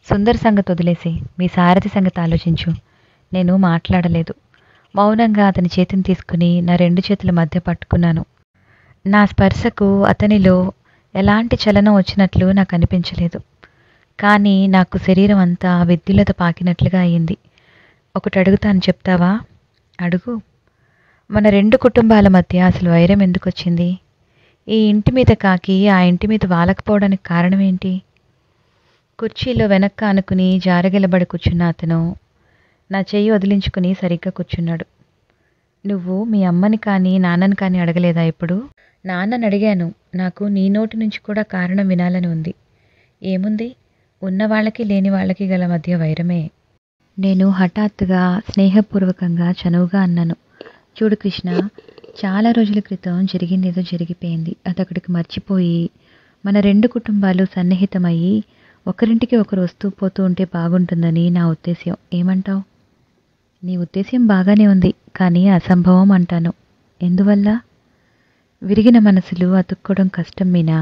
సుందర్ సంగతి వదిలేసి మీ సారథి సంగతి ఆలోచించు నేను మాట్లాడలేదు మౌనంగా అతని చేతిని తీసుకుని నా రెండు చేతుల మధ్య పట్టుకున్నాను నా స్పర్శకు అతనిలో ఎలాంటి చలనం వచ్చినట్లు నాకు అనిపించలేదు కానీ నాకు శరీరం అంతా విద్యులత పాకినట్లుగా అయింది ఒకటి అడుగుతాను చెప్తావా అడుగు మన రెండు కుటుంబాల మధ్య అసలు వైరం ఎందుకు వచ్చింది ఈ ఇంటి మీద కాకి ఆ ఇంటి మీద వాలకపోవడానికి కారణం ఏంటి కుర్చీలో వెనక్క అనుకుని జారగిలబడి కూర్చున్న అతను నా చెయ్యి వదిలించుకుని సరిగ్గా కూర్చున్నాడు నువ్వు మీ అమ్మని కానీ నాన్నని కానీ అడగలేదా ఇప్పుడు నాన్నని అడిగాను నాకు నీ నోటి నుంచి కూడా కారణం వినాలని ఉంది ఏముంది ఉన్న వాళ్ళకి లేని వాళ్ళకి గల మధ్య వైరమే నేను హఠాత్తుగా స్నేహపూర్వకంగా చనువుగా అన్నాను చూడు కృష్ణ చాలా రోజుల క్రితం జరిగిందేదో జరిగిపోయింది అదొకటికి మర్చిపోయి మన రెండు కుటుంబాలు సన్నిహితమయ్యి ఒకరింటికి ఒకరు వస్తూ పోతూ ఉంటే బాగుంటుందని నా ఉద్దేశ్యం ఏమంటావు నీ ఉద్దేశ్యం బాగానే ఉంది కానీ అసంభవం అంటాను ఎందువల్ల విరిగిన మనసులు అతుక్కోవడం కష్టం మీనా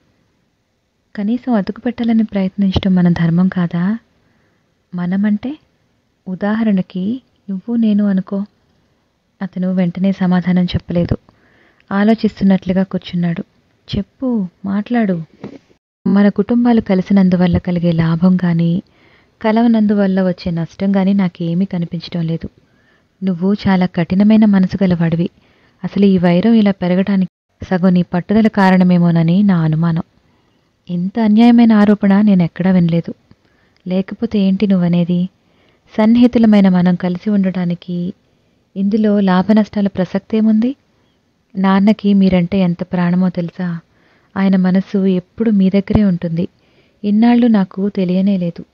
కనీసం అతుకు పెట్టాలని ప్రయత్నించడం మన ధర్మం కాదా మనమంటే ఉదాహరణకి నువ్వు నేను అనుకో అతను వెంటనే సమాధానం చెప్పలేదు ఆలోచిస్తున్నట్లుగా కూర్చున్నాడు చెప్పు మాట్లాడు మన కుటుంబాలు కలిసినందువల్ల కలిగే లాభం కానీ కలవనందువల్ల వచ్చే నష్టం కానీ నాకేమీ కనిపించడం లేదు నువ్వు చాలా కఠినమైన మనసు గలవాడివి అసలు ఈ వైరం ఇలా పెరగడానికి సగం నీ పట్టుదల కారణమేమోనని నా అనుమానం ఇంత అన్యాయమైన ఆరోపణ నేను ఎక్కడా వినలేదు లేకపోతే ఏంటి నువ్వనేది సన్నిహితులమైన మనం కలిసి ఉండడానికి ఇందులో లాభ నష్టాల ప్రసక్తి ఏముంది నాన్నకి మీరంటే ఎంత ప్రాణమో తెలుసా ఆయన మనసు ఎప్పుడు మీ దగ్గరే ఉంటుంది ఇన్నాళ్ళు నాకు తెలియనే లేదు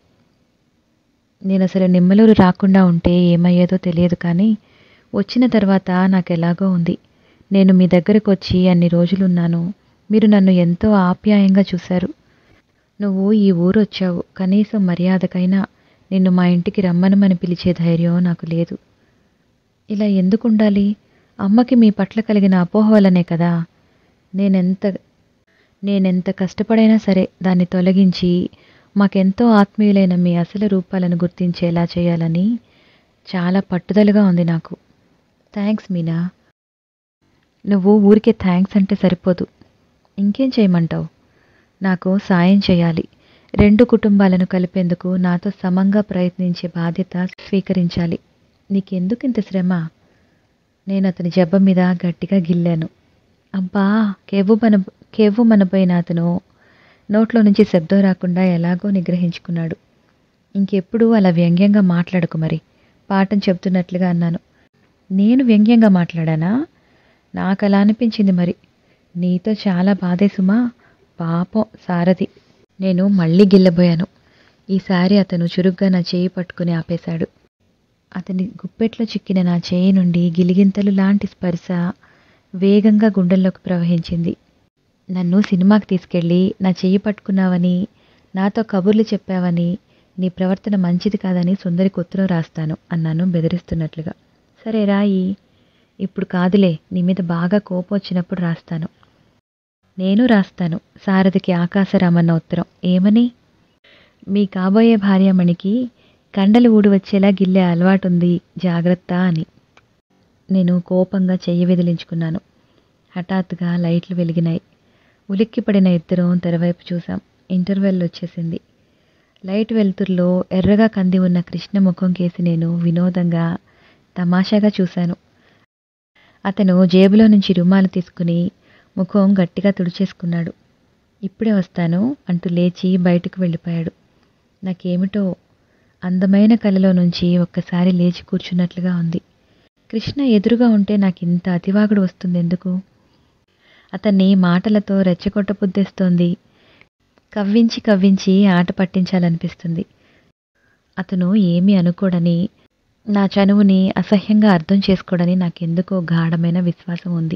నేను అసలు నిమ్మలూరు రాకుండా ఉంటే ఏమయ్యేదో తెలియదు కానీ వచ్చిన తర్వాత నాకు ఎలాగో ఉంది నేను మీ దగ్గరకు వచ్చి అన్ని రోజులున్నాను మీరు నన్ను ఎంతో ఆప్యాయంగా చూశారు నువ్వు ఈ ఊరు వచ్చావు కనీసం మర్యాదకైనా నిన్ను మా ఇంటికి రమ్మనమని పిలిచే ధైర్యం నాకు లేదు ఇలా ఎందుకు ఉండాలి అమ్మకి మీ పట్ల కలిగిన అపోహ వల్లనే కదా నేనెంత నేనెంత కష్టపడైనా సరే దాన్ని తొలగించి మాకెంతో ఆత్మీయులైన మీ అసలు రూపాలను గుర్తించేలా చేయాలని చాలా పట్టుదలగా ఉంది నాకు థ్యాంక్స్ మీనా నువ్వు ఊరికే థ్యాంక్స్ అంటే సరిపోదు ఇంకేం చేయమంటావు నాకు సాయం చేయాలి రెండు కుటుంబాలను కలిపేందుకు నాతో సమంగా ప్రయత్నించే బాధ్యత స్వీకరించాలి నీకెందుకు ఇంత శ్రమ నేను అతని జబ్బ మీద గట్టిగా గిల్లాను అబ్బా కేవ్వు మన కేవ్వు మనపోయిన అతను నోట్లో నుంచి శబ్దం రాకుండా ఎలాగో నిగ్రహించుకున్నాడు ఇంకెప్పుడు అలా వ్యంగ్యంగా మాట్లాడకు మరి పాఠం చెప్తున్నట్లుగా అన్నాను నేను వ్యంగ్యంగా మాట్లాడానా నాకు అలా అనిపించింది మరి నీతో చాలా బాధే సుమా పాపం సారథి నేను మళ్ళీ గిల్లబోయాను ఈసారి అతను చురుగ్గా నా చేయి పట్టుకుని ఆపేశాడు అతని గుప్పెట్లో చిక్కిన నా చేయి నుండి గిలిగింతలు లాంటి స్పర్శ వేగంగా గుండెల్లోకి ప్రవహించింది నన్ను సినిమాకి తీసుకెళ్ళి నా చెయ్యి పట్టుకున్నావని నాతో కబుర్లు చెప్పావని నీ ప్రవర్తన మంచిది కాదని సుందరికి ఉత్తరం రాస్తాను అన్నాను బెదిరిస్తున్నట్లుగా సరే రాయి ఇప్పుడు కాదులే నీ మీద బాగా కోపం వచ్చినప్పుడు రాస్తాను నేను రాస్తాను సారథికి ఆకాశరామన్న ఉత్తరం ఏమని మీ కాబోయే భార్యమణికి కండలు ఊడి వచ్చేలా గిల్లే అలవాటుంది జాగ్రత్త అని నేను కోపంగా చెయ్యి విదిలించుకున్నాను హఠాత్తుగా లైట్లు వెలిగినాయి ఉలిక్కిపడిన ఇద్దరం తెరవైపు చూసాం ఇంటర్వెల్ వచ్చేసింది లైట్ వెలుతురులో ఎర్రగా కంది ఉన్న కృష్ణ ముఖం కేసి నేను వినోదంగా తమాషాగా చూశాను అతను జేబులో నుంచి రుమాలు తీసుకుని ముఖం గట్టిగా తుడిచేసుకున్నాడు ఇప్పుడే వస్తాను అంటూ లేచి బయటకు వెళ్ళిపోయాడు నాకేమిటో అందమైన కలలో నుంచి ఒక్కసారి లేచి కూర్చున్నట్లుగా ఉంది కృష్ణ ఎదురుగా ఉంటే నాకు ఇంత అతివాగుడు వస్తుంది ఎందుకు అతన్ని మాటలతో రెచ్చగొట్ట బుద్ధేస్తోంది కవ్వించి కవ్వించి ఆట పట్టించాలనిపిస్తుంది అతను ఏమీ అనుకోడని నా చనువుని అసహ్యంగా అర్థం చేసుకోడని నాకెందుకో గాఢమైన విశ్వాసం ఉంది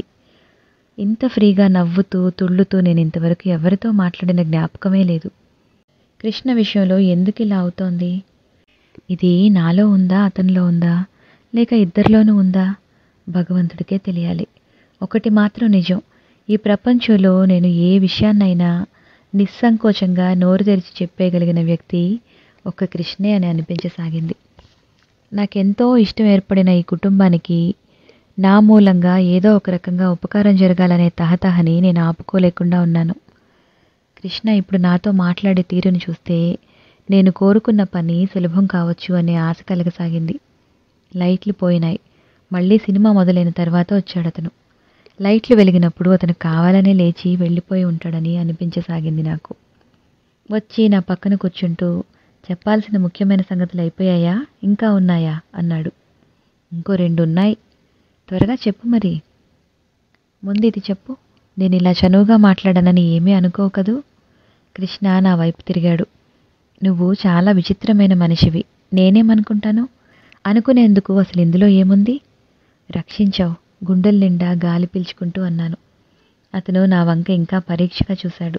ఇంత ఫ్రీగా నవ్వుతూ తుళ్ళుతూ నేను ఇంతవరకు ఎవరితో మాట్లాడిన జ్ఞాపకమే లేదు కృష్ణ విషయంలో ఎందుకు ఇలా అవుతోంది ఇది నాలో ఉందా అతనిలో ఉందా లేక ఇద్దరిలోనూ ఉందా భగవంతుడికే తెలియాలి ఒకటి మాత్రం నిజం ఈ ప్రపంచంలో నేను ఏ విషయాన్నైనా నిస్సంకోచంగా నోరు తెరిచి చెప్పేయగలిగిన వ్యక్తి ఒక్క కృష్ణే అని అనిపించసాగింది నాకెంతో ఇష్టం ఏర్పడిన ఈ కుటుంబానికి నా మూలంగా ఏదో ఒక రకంగా ఉపకారం జరగాలనే తహతహని నేను ఆపుకోలేకుండా ఉన్నాను కృష్ణ ఇప్పుడు నాతో మాట్లాడే తీరును చూస్తే నేను కోరుకున్న పని సులభం కావచ్చు అనే ఆశ కలగసాగింది లైట్లు పోయినాయి మళ్ళీ సినిమా మొదలైన తర్వాత వచ్చాడు అతను లైట్లు వెలిగినప్పుడు అతను కావాలనే లేచి వెళ్ళిపోయి ఉంటాడని అనిపించసాగింది నాకు వచ్చి నా పక్కన కూర్చుంటూ చెప్పాల్సిన ముఖ్యమైన సంగతులు అయిపోయాయా ఇంకా ఉన్నాయా అన్నాడు ఇంకో రెండు ఉన్నాయి త్వరగా చెప్పు మరి ముందు ఇది చెప్పు నేను ఇలా చనువుగా మాట్లాడానని ఏమీ అనుకోవు కదూ కృష్ణ నా వైపు తిరిగాడు నువ్వు చాలా విచిత్రమైన మనిషివి నేనేమనుకుంటాను అనుకునేందుకు అసలు ఇందులో ఏముంది రక్షించావు గుండెల నిండా గాలి పీల్చుకుంటూ అన్నాను అతను నా వంక ఇంకా పరీక్షగా చూశాడు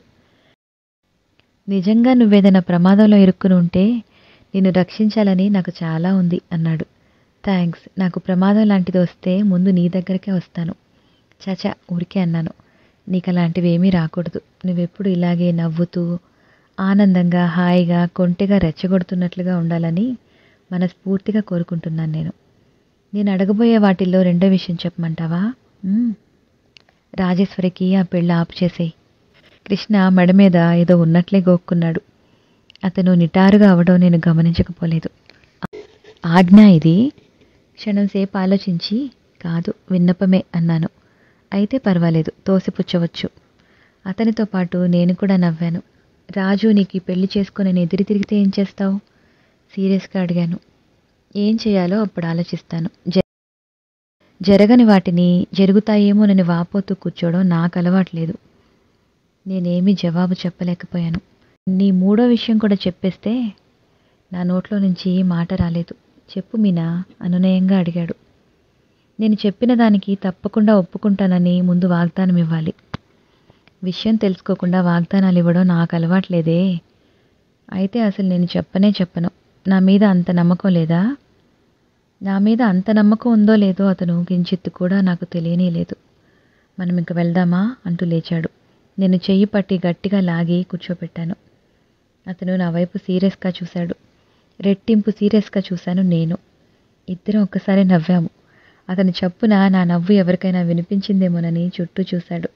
నిజంగా నువ్వేదైనా ప్రమాదంలో ఇరుక్కుని ఉంటే నిన్ను రక్షించాలని నాకు చాలా ఉంది అన్నాడు థ్యాంక్స్ నాకు ప్రమాదం లాంటిది వస్తే ముందు నీ దగ్గరకే వస్తాను చాచా ఊరికే అన్నాను నీకు అలాంటివి ఏమీ రాకూడదు నువ్వెప్పుడు ఇలాగే నవ్వుతూ ఆనందంగా హాయిగా కొంటెగా రెచ్చగొడుతున్నట్లుగా ఉండాలని మనస్ఫూర్తిగా కోరుకుంటున్నాను నేను నేను అడగబోయే వాటిల్లో రెండో విషయం చెప్పమంటావా మ్మ్. రాజేశ్వరికి ఆ పెళ్ళి ఆపు చేసేయి కృష్ణ మెడ మీద ఏదో ఉన్నట్లే గోక్కున్నాడు అతను నిటారుగా అవడం నేను గమనించకపోలేదు ఆజ్ఞ ఇది క్షణంసేపు ఆలోచించి కాదు విన్నపమే అన్నాను అయితే పర్వాలేదు తోసిపుచ్చవచ్చు అతనితో పాటు నేను కూడా నవ్వాను రాజు నీకు ఈ పెళ్లి చేసుకుని నేను ఎదురు తిరిగితే ఏం చేస్తావు సీరియస్గా అడిగాను ఏం చేయాలో అప్పుడు ఆలోచిస్తాను జ- జరగని వాటిని జరుగుతాయేమోనని వాపోతూ కూర్చోవడం నాకు అలవాట్లేదు నేనేమీ జవాబు చెప్పలేకపోయాను నీ మూడో విషయం కూడా చెప్పేస్తే నా నోట్లో నుంచి మాట రాలేదు చెప్పు మీనా అనునయంగా అడిగాడు నేను చెప్పిన దానికి తప్పకుండా ఒప్పుకుంటానని ముందు వాగ్దానం ఇవ్వాలి విషయం తెలుసుకోకుండా వాగ్దానాలు ఇవ్వడం నాకు అలవాట్లేదే అయితే అసలు నేను చెప్పనే చెప్పను నా మీద అంత నమ్మకం లేదా నా మీద అంత నమ్మకం ఉందో లేదో అతను కించిత్తు కూడా నాకు తెలియనే లేదు మనం ఇంక వెళ్దామా అంటూ లేచాడు నేను చెయ్యి పట్టి గట్టిగా లాగి కూర్చోబెట్టాను అతను నా వైపు సీరియస్గా చూశాడు రెట్టింపు సీరియస్గా చూశాను నేను ఇద్దరం ఒక్కసారి నవ్వాము అతని చప్పున నా నవ్వు ఎవరికైనా వినిపించిందేమోనని చుట్టూ చూశాడు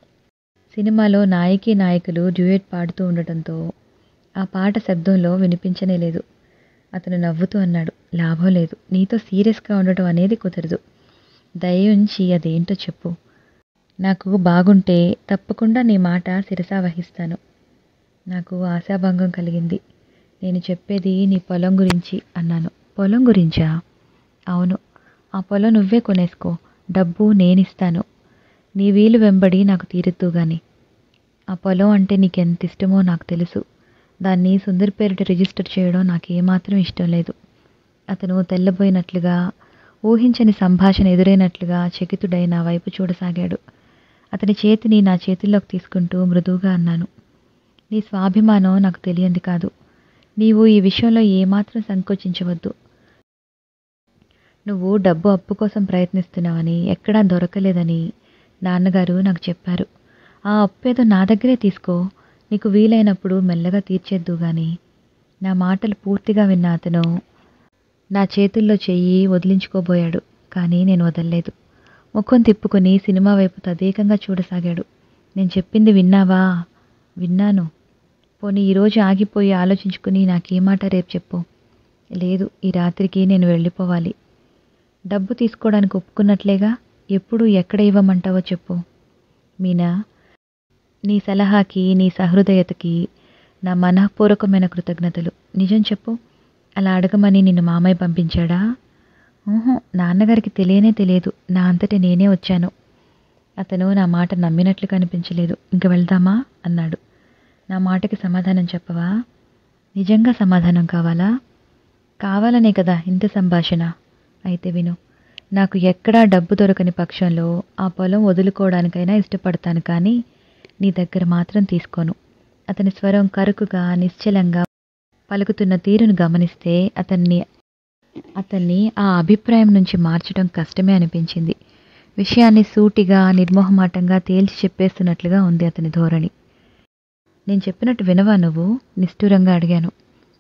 సినిమాలో నాయకి నాయకులు డ్యూయట్ పాడుతూ ఉండటంతో ఆ పాట శబ్దంలో వినిపించనే లేదు అతను నవ్వుతూ అన్నాడు లాభం లేదు నీతో సీరియస్గా ఉండటం అనేది కుదరదు దయ ఉంచి అదేంటో చెప్పు నాకు బాగుంటే తప్పకుండా నీ మాట శిరసా వహిస్తాను నాకు ఆశాభంగం కలిగింది నేను చెప్పేది నీ పొలం గురించి అన్నాను పొలం గురించా అవును ఆ పొలం నువ్వే కొనేసుకో డబ్బు నేనిస్తాను నీ వీలు వెంబడి నాకు తీరుద్దు గాని ఆ పొలం అంటే నీకెంత ఇష్టమో నాకు తెలుసు దాన్ని సుందర్ పేరిట రిజిస్టర్ చేయడం నాకు ఏమాత్రం ఇష్టం లేదు అతను తెల్లబోయినట్లుగా ఊహించని సంభాషణ ఎదురైనట్లుగా చకితుడై నా వైపు చూడసాగాడు అతని చేతిని నా చేతుల్లోకి తీసుకుంటూ మృదువుగా అన్నాను నీ స్వాభిమానం నాకు తెలియంది కాదు నీవు ఈ విషయంలో ఏమాత్రం సంకోచించవద్దు నువ్వు డబ్బు అప్పు కోసం ప్రయత్నిస్తున్నావని ఎక్కడా దొరకలేదని నాన్నగారు నాకు చెప్పారు ఆ అప్పు ఏదో నా దగ్గరే తీసుకో నీకు వీలైనప్పుడు మెల్లగా తీర్చేద్దు గాని నా మాటలు పూర్తిగా విన్న అతను నా చేతుల్లో చెయ్యి వదిలించుకోబోయాడు కానీ నేను వదల్లేదు ముఖం తిప్పుకొని సినిమా వైపు తదేకంగా చూడసాగాడు నేను చెప్పింది విన్నావా విన్నాను పోనీ ఈరోజు ఆగిపోయి ఆలోచించుకుని నాకేమాట రేపు చెప్పు లేదు ఈ రాత్రికి నేను వెళ్ళిపోవాలి డబ్బు తీసుకోవడానికి ఒప్పుకున్నట్లేగా ఎప్పుడు ఎక్కడ ఇవ్వమంటావో చెప్పు మీనా నీ సలహాకి నీ సహృదయతకి నా మనఃపూర్వకమైన కృతజ్ఞతలు నిజం చెప్పు అలా అడగమని నిన్ను మామయ్య పంపించాడా ఊహు నాన్నగారికి తెలియనే తెలియదు నా అంతటి నేనే వచ్చాను అతను నా మాట నమ్మినట్లు కనిపించలేదు ఇంక వెళ్దామా అన్నాడు నా మాటకి సమాధానం చెప్పవా నిజంగా సమాధానం కావాలా కావాలనే కదా ఇంత సంభాషణ అయితే విను నాకు ఎక్కడా డబ్బు దొరకని పక్షంలో ఆ పొలం వదులుకోవడానికైనా ఇష్టపడతాను కానీ నీ దగ్గర మాత్రం తీసుకోను అతని స్వరం కరుకుగా నిశ్చలంగా పలుకుతున్న తీరును గమనిస్తే అతన్ని అతన్ని ఆ అభిప్రాయం నుంచి మార్చడం కష్టమే అనిపించింది విషయాన్ని సూటిగా నిర్మోహమాటంగా తేల్చి చెప్పేస్తున్నట్లుగా ఉంది అతని ధోరణి నేను చెప్పినట్టు వినవా నువ్వు నిష్ఠూరంగా అడిగాను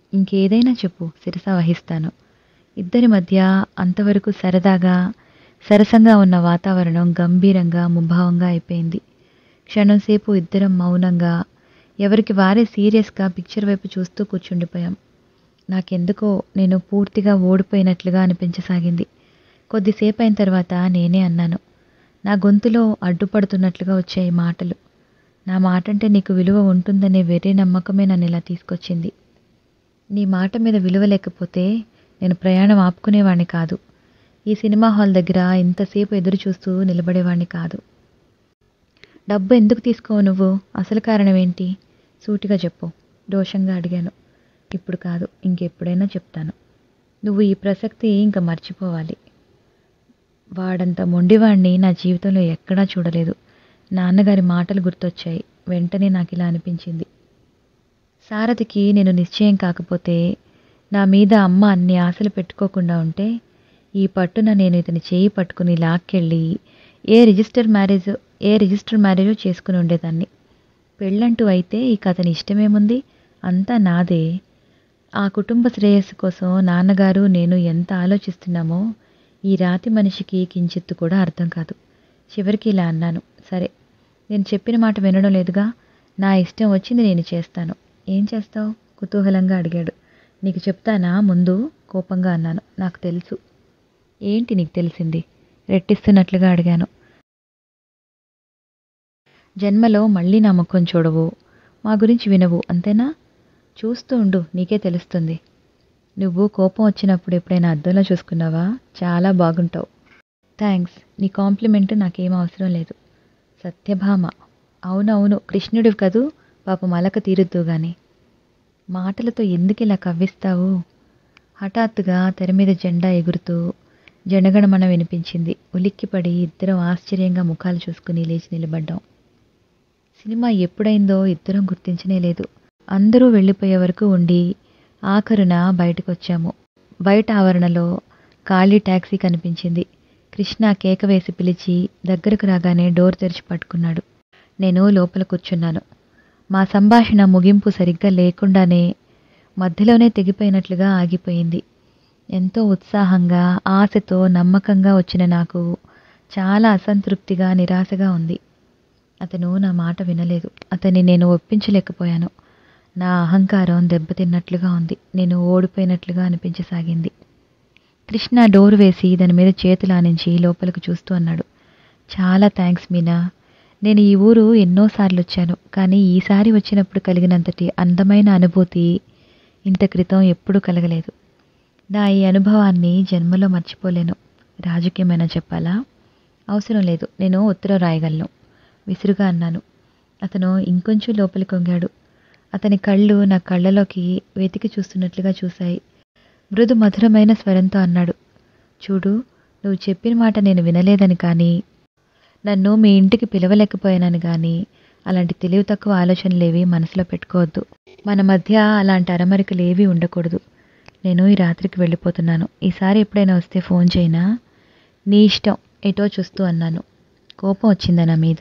ఇంకేదైనా చెప్పు శిరస వహిస్తాను ఇద్దరి మధ్య అంతవరకు సరదాగా సరసంగా ఉన్న వాతావరణం గంభీరంగా ముభావంగా అయిపోయింది క్షణంసేపు ఇద్దరం మౌనంగా ఎవరికి వారే సీరియస్గా పిక్చర్ వైపు చూస్తూ కూర్చుండిపోయాం నాకెందుకో నేను పూర్తిగా ఓడిపోయినట్లుగా అనిపించసాగింది కొద్దిసేపు అయిన తర్వాత నేనే అన్నాను నా గొంతులో అడ్డుపడుతున్నట్లుగా వచ్చాయి మాటలు నా మాట అంటే నీకు విలువ ఉంటుందనే వెర్రి నమ్మకమే నన్ను ఇలా తీసుకొచ్చింది నీ మాట మీద విలువ లేకపోతే నేను ప్రయాణం ఆపుకునేవాణ్ణి కాదు ఈ సినిమా హాల్ దగ్గర ఇంతసేపు ఎదురు చూస్తూ నిలబడేవాణ్ణి కాదు డబ్బు ఎందుకు తీసుకోవు నువ్వు అసలు కారణం ఏంటి సూటిగా చెప్పు దోషంగా అడిగాను ఇప్పుడు కాదు ఇంకెప్పుడైనా చెప్తాను నువ్వు ఈ ప్రసక్తి ఇంకా మర్చిపోవాలి వాడంత మొండివాణ్ణి నా జీవితంలో ఎక్కడా చూడలేదు నాన్నగారి మాటలు గుర్తొచ్చాయి వెంటనే నాకు ఇలా అనిపించింది సారథికి నేను నిశ్చయం కాకపోతే నా మీద అమ్మ అన్ని ఆశలు పెట్టుకోకుండా ఉంటే ఈ పట్టున నేను ఇతని చేయి పట్టుకుని లాక్కెళ్ళి ఏ రిజిస్టర్ మ్యారేజ్ ఏ రిజిస్టర్ మ్యారేజో చేసుకుని ఉండేదాన్ని పెళ్ళంటూ అయితే ఇక అతని ఇష్టమేముంది అంతా నాదే ఆ కుటుంబ శ్రేయస్సు కోసం నాన్నగారు నేను ఎంత ఆలోచిస్తున్నామో ఈ రాతి మనిషికి కించిత్తు కూడా అర్థం కాదు చివరికి ఇలా అన్నాను సరే నేను చెప్పిన మాట వినడం లేదుగా నా ఇష్టం వచ్చింది నేను చేస్తాను ఏం చేస్తావు కుతూహలంగా అడిగాడు నీకు చెప్తానా ముందు కోపంగా అన్నాను నాకు తెలుసు ఏంటి నీకు తెలిసింది రెట్టిస్తున్నట్లుగా అడిగాను జన్మలో మళ్ళీ నా ముఖం చూడవు మా గురించి వినవు అంతేనా చూస్తూ ఉండు నీకే తెలుస్తుంది నువ్వు కోపం వచ్చినప్పుడు ఎప్పుడైనా అద్దంలో చూసుకున్నావా చాలా బాగుంటావు థ్యాంక్స్ నీ కాంప్లిమెంట్ నాకేం అవసరం లేదు సత్యభామ అవునవును కృష్ణుడివి కదూ పాపం అలక తీరుద్దు గాని మాటలతో ఎందుకు ఇలా కవ్విస్తావు హఠాత్తుగా తెర మీద జెండా ఎగురుతూ జనగణమన వినిపించింది ఉలిక్కిపడి ఇద్దరం ఆశ్చర్యంగా ముఖాలు చూసుకుని లేచి నిలబడ్డాం సినిమా ఎప్పుడైందో ఇద్దరం గుర్తించనే లేదు అందరూ వెళ్ళిపోయే వరకు ఉండి ఆఖరున బయటకొచ్చాము బయట ఆవరణలో ఖాళీ ట్యాక్సీ కనిపించింది కృష్ణ కేక వేసి పిలిచి దగ్గరకు రాగానే డోర్ తెరిచి పట్టుకున్నాడు నేను లోపల కూర్చున్నాను మా సంభాషణ ముగింపు సరిగ్గా లేకుండానే మధ్యలోనే తెగిపోయినట్లుగా ఆగిపోయింది ఎంతో ఉత్సాహంగా ఆశతో నమ్మకంగా వచ్చిన నాకు చాలా అసంతృప్తిగా నిరాశగా ఉంది అతను నా మాట వినలేదు అతన్ని నేను ఒప్పించలేకపోయాను నా అహంకారం దెబ్బతిన్నట్లుగా ఉంది నేను ఓడిపోయినట్లుగా అనిపించసాగింది కృష్ణ డోర్ వేసి దాని మీద చేతులు ఆనించి లోపలికి చూస్తూ అన్నాడు చాలా థ్యాంక్స్ మీనా నేను ఈ ఊరు ఎన్నోసార్లు వచ్చాను కానీ ఈసారి వచ్చినప్పుడు కలిగినంతటి అందమైన అనుభూతి ఇంత క్రితం ఎప్పుడూ కలగలేదు నా ఈ అనుభవాన్ని జన్మలో మర్చిపోలేను రాజకీయమైనా చెప్పాలా అవసరం లేదు నేను ఉత్తరం రాయగలను విసురుగా అన్నాను అతను ఇంకొంచెం లోపలికి వంగాడు అతని కళ్ళు నా కళ్ళలోకి వెతికి చూస్తున్నట్లుగా చూశాయి మృదు మధురమైన స్వరంతో అన్నాడు చూడు నువ్వు చెప్పిన మాట నేను వినలేదని కానీ నన్ను మీ ఇంటికి పిలవలేకపోయానని కానీ అలాంటి తెలివి తక్కువ ఆలోచనలేవి మనసులో పెట్టుకోవద్దు మన మధ్య అలాంటి అరమరికలు ఏవీ ఉండకూడదు నేను ఈ రాత్రికి వెళ్ళిపోతున్నాను ఈసారి ఎప్పుడైనా వస్తే ఫోన్ చేయనా నీ ఇష్టం ఎటో చూస్తూ అన్నాను కోపం వచ్చిందా నా మీద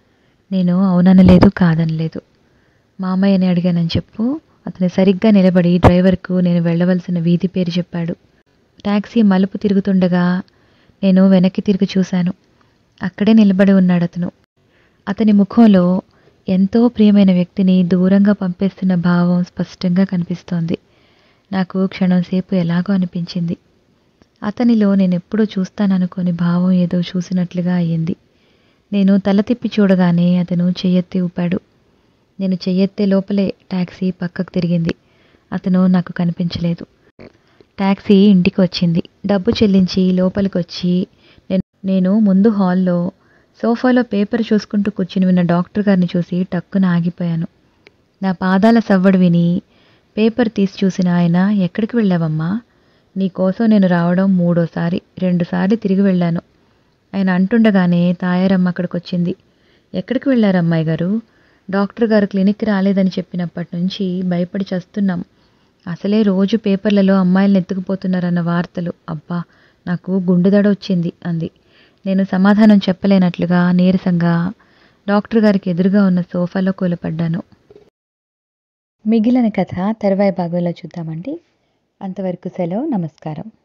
నేను అవుననలేదు కాదనలేదు మామయ్యని అడిగానని చెప్పు అతను సరిగ్గా నిలబడి డ్రైవర్కు నేను వెళ్ళవలసిన వీధి పేరు చెప్పాడు ట్యాక్సీ మలుపు తిరుగుతుండగా నేను వెనక్కి తిరిగి చూశాను అక్కడే నిలబడి ఉన్నాడు అతను అతని ముఖంలో ఎంతో ప్రియమైన వ్యక్తిని దూరంగా పంపేస్తున్న భావం స్పష్టంగా కనిపిస్తోంది నాకు క్షణం సేపు ఎలాగో అనిపించింది అతనిలో నేను ఎప్పుడూ చూస్తాననుకోని భావం ఏదో చూసినట్లుగా అయ్యింది నేను తల తిప్పి చూడగానే అతను చెయ్యెత్తి ఊపాడు నేను చెయ్యెత్తే లోపలే ట్యాక్సీ పక్కకు తిరిగింది అతను నాకు కనిపించలేదు ట్యాక్సీ ఇంటికి వచ్చింది డబ్బు చెల్లించి లోపలికి వచ్చి నేను నేను ముందు హాల్లో సోఫాలో పేపర్ చూసుకుంటూ కూర్చుని విన్న డాక్టర్ గారిని చూసి టక్కున ఆగిపోయాను నా పాదాల సవ్వడు విని పేపర్ తీసి చూసిన ఆయన ఎక్కడికి వెళ్ళావమ్మా నీకోసం నేను రావడం మూడోసారి రెండుసార్లు తిరిగి వెళ్ళాను ఆయన అంటుండగానే తాయారమ్మ అక్కడికి వచ్చింది ఎక్కడికి వెళ్ళారు అమ్మాయి గారు డాక్టర్ గారు క్లినిక్కి రాలేదని చెప్పినప్పటి నుంచి భయపడి చస్తున్నాం అసలే రోజు పేపర్లలో అమ్మాయిలను ఎత్తుకుపోతున్నారన్న వార్తలు అబ్బా నాకు గుండెదడ వచ్చింది అంది నేను సమాధానం చెప్పలేనట్లుగా నీరసంగా డాక్టర్ గారికి ఎదురుగా ఉన్న సోఫాలో కూలపడ్డాను మిగిలిన కథ తర్వాయి భాగంలో చూద్దామండి అంతవరకు సెలవు నమస్కారం